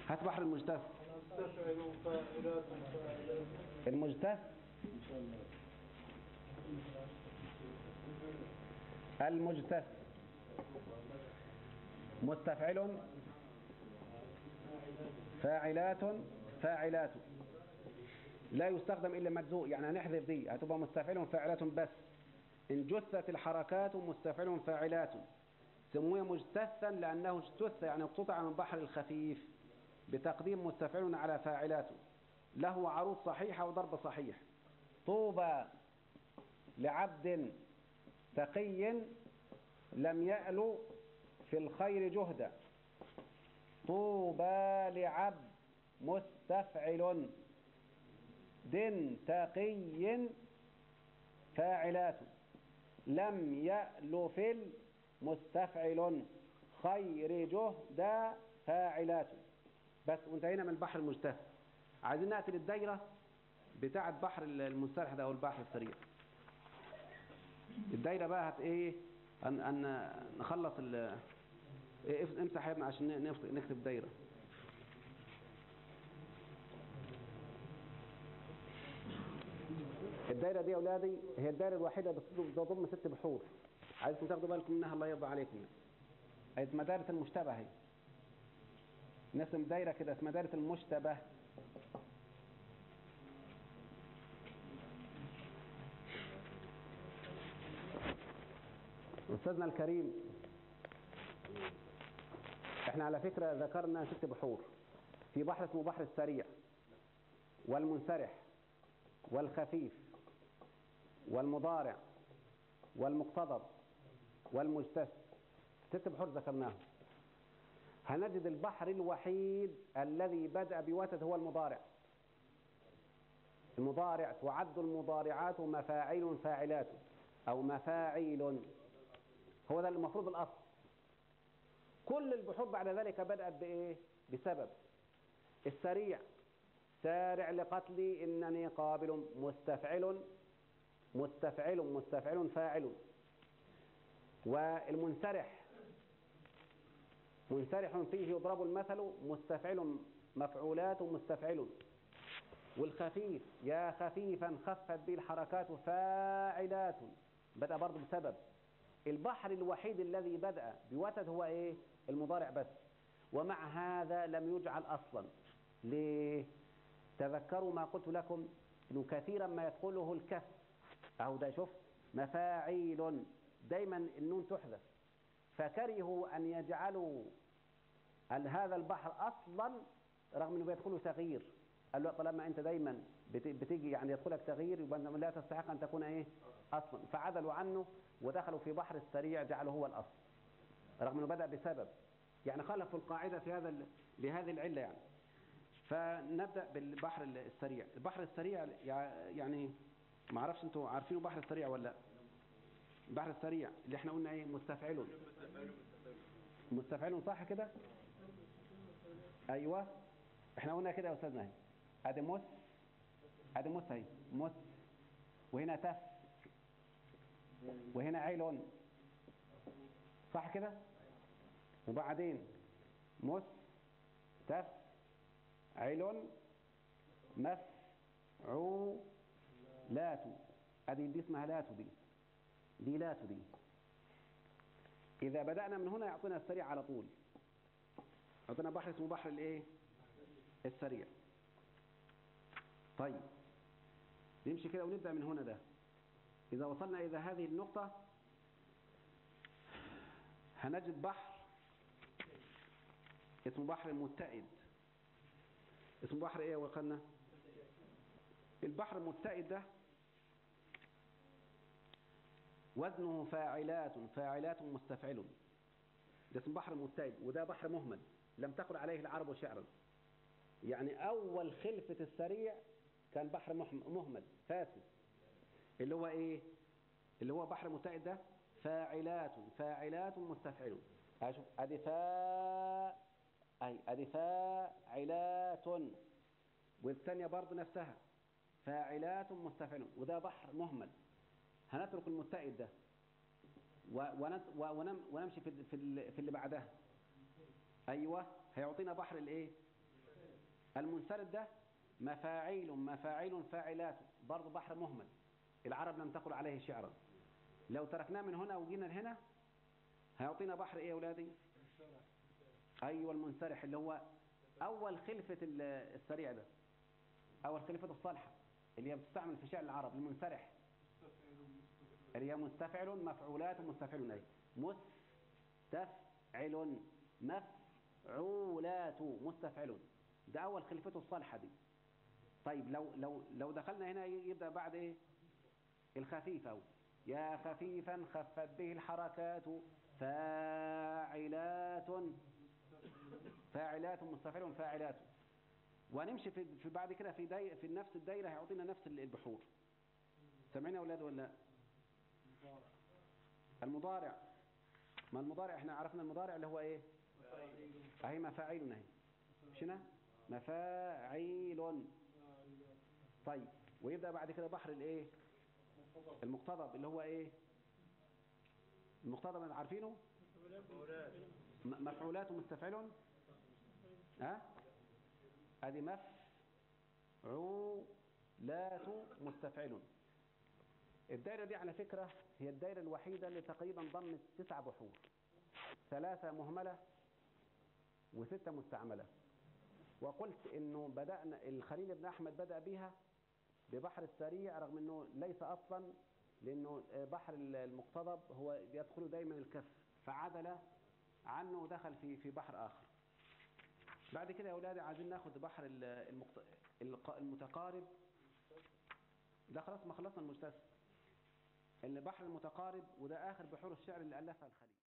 هات بحر المجتث مستفعل فاعلات فاعلات المجتث المجتث مستفعل فاعلات فاعلات لا يستخدم إلا مجزوء يعني هنحذف دي هتبقى مستفعل فاعلات بس إن جثت الحركات مستفعل فاعلات سمي مجتثا لأنه اجتث يعني اقتطع من بحر الخفيف بتقديم مستفعل على فاعلات له عروض صحيحة وضرب صحيح طوبى لعبد تقي لم يألو في الخير جهدا طوبى لعبد مستفعل دن تقي فاعلات لم يألو في المستفعل خير جهدا فاعلات بس وانتهينا من البحر المجتهد عايزين نأتي للدايرة بتاعة بحر المسترح ده او البحر السريع الدايرة بقى هت ايه ان, أن نخلص ال إيه اف- امسح يا ابني عشان نف- نكتب دايرة الدايرة دي يا اولادي هي الدايرة الوحيدة بتص- بتضم ست بحور عايزكم تاخدوا بالكم منها الله يرضى عليكم يعني. اسمها دايرة المشتبه هي نرسم دايرة كده اسمها دايرة المشتبه أستاذنا الكريم احنا على فكرة ذكرنا ست بحور في بحر اسمه بحر السريع والمنسرح والخفيف والمضارع والمقتضب والمجتث ست بحور ذكرناهم هنجد البحر الوحيد الذي بدأ بوتد هو المضارع المضارع تعد المضارعات مفاعيل فاعلات أو مفاعيل هو ده المفروض الأصل كل البحور بعد ذلك بدأت بإيه؟ بسبب السريع سارع لقتلي إنني قابل مستفعل مستفعل مستفعل فاعل والمنسرح منسرح فيه يضرب المثل مستفعل مفعولات مستفعل والخفيف يا خفيفا خفت به الحركات فاعلات بدأ برضه بسبب البحر الوحيد الذي بدأ بوتد هو ايه المضارع بس ومع هذا لم يجعل اصلا ليه تذكروا ما قلت لكم انه كثيرا ما يدخله الكف اهو ده شوف مفاعيل دايما النون تحذف فكرهوا ان يجعلوا ال- هذا البحر اصلا رغم انه بيدخله تغيير قال له طالما انت دايما بت- بتيجي يعني يدخلك تغيير يبقى أنت لا تستحق ان تكون ايه اصلا فعدلوا عنه ودخلوا في بحر السريع جعله هو الاصل رغم انه بدا بسبب يعني خالفوا القاعده في هذا ال- بهذه العله يعني فنبدا بالبحر السريع البحر السريع يع- يعني ما اعرفش انتوا عارفين البحر السريع ولا لا البحر السريع اللي احنا قلنا ايه مستفعل مستفعل صح كده ايوه احنا قلنا كده يا استاذنا اهي ادي مس ادي مس اهي مس وهنا تف وهنا عيل صح كده وبعدين مس تف عيل مفعو لاتو ادي دي اسمها لاتو دي دي لاتو دي اذا بدأنا من هنا يعطينا السريع على طول يعطينا بحر اسمه بحر الايه السريع طيب نمشي كده ونبدأ من هنا ده إذا وصلنا إلى هذه النقطة هنجد بحر اسمه بحر المتئد اسمه بحر ايه وقلنا البحر المتئد ده وزنه فاعلات فاعلات مستفعل ده اسمه بحر متئد وده بحر مهمل لم تقل عليه العرب شعرا يعني أول خلفة السريع كان بحر مهم- مهمل فاسد اللي هو إيه اللي هو بحر متئد ده فاعلات فاعلات مستفعل أشوف أدي فاء أي أدي فاعلات والثانية برضه نفسها فاعلات مستفعل وده بحر مهمل هنترك المتئد ده و- ونت- و- ونم- ونمشي في ال- في ال- في اللي بعدها ايوه هيعطينا بحر الايه المنسرد ده مفاعيل مفاعيل فاعلات برضه بحر مهمل العرب لم تقل عليه شعرا لو تركناه من هنا وجينا لهنا هيعطينا بحر ايه يا اولادي ايوه المنسرح اللي هو اول خلفة ال- السريع ده اول خلفة الصالحة اللي هي بتستعمل في شعر العرب المنسرح اللي هي مستفعل مفعولات مستفعل اي مستفعل مفعولات مستفعل ده اول خلفته الصالحة دي طيب لو لو لو دخلنا هنا يبدأ بعد ايه الخفيف أو يا خفيفا خفت به الحركات فاعلات فاعلات مستفعل فاعلات ونمشي في, في بعد كده في داي في نفس الدايره هيعطينا نفس البحور سامعين يا اولاد ولا لا؟ المضارع ما المضارع احنا عرفنا المضارع اللي هو ايه اهي مفاعيل اهي مش هنا مفاعيل طيب ويبدأ بعد كده بحر الايه المقتضب اللي هو ايه المقتضب انتوا عارفينه م- مفعولات ومستفعل ها ادي مفعولات مستفعل الدائرة دي على فكرة هي الدائرة الوحيدة اللي تقريبا ضمت تسع بحور ثلاثة مهملة وستة مستعملة وقلت انه بدأنا الخليل بن احمد بدأ بها ببحر السريع رغم انه ليس اصلا لانه بحر المقتضب هو بيدخله دايما الكف فعدل عنه ودخل في في بحر اخر بعد كده يا اولادي عايزين ناخد بحر المقت... الق- المتقارب ده خلاص ما خلصنا المجتث البحر المتقارب وده اخر بحور الشعر اللي الفها الخليل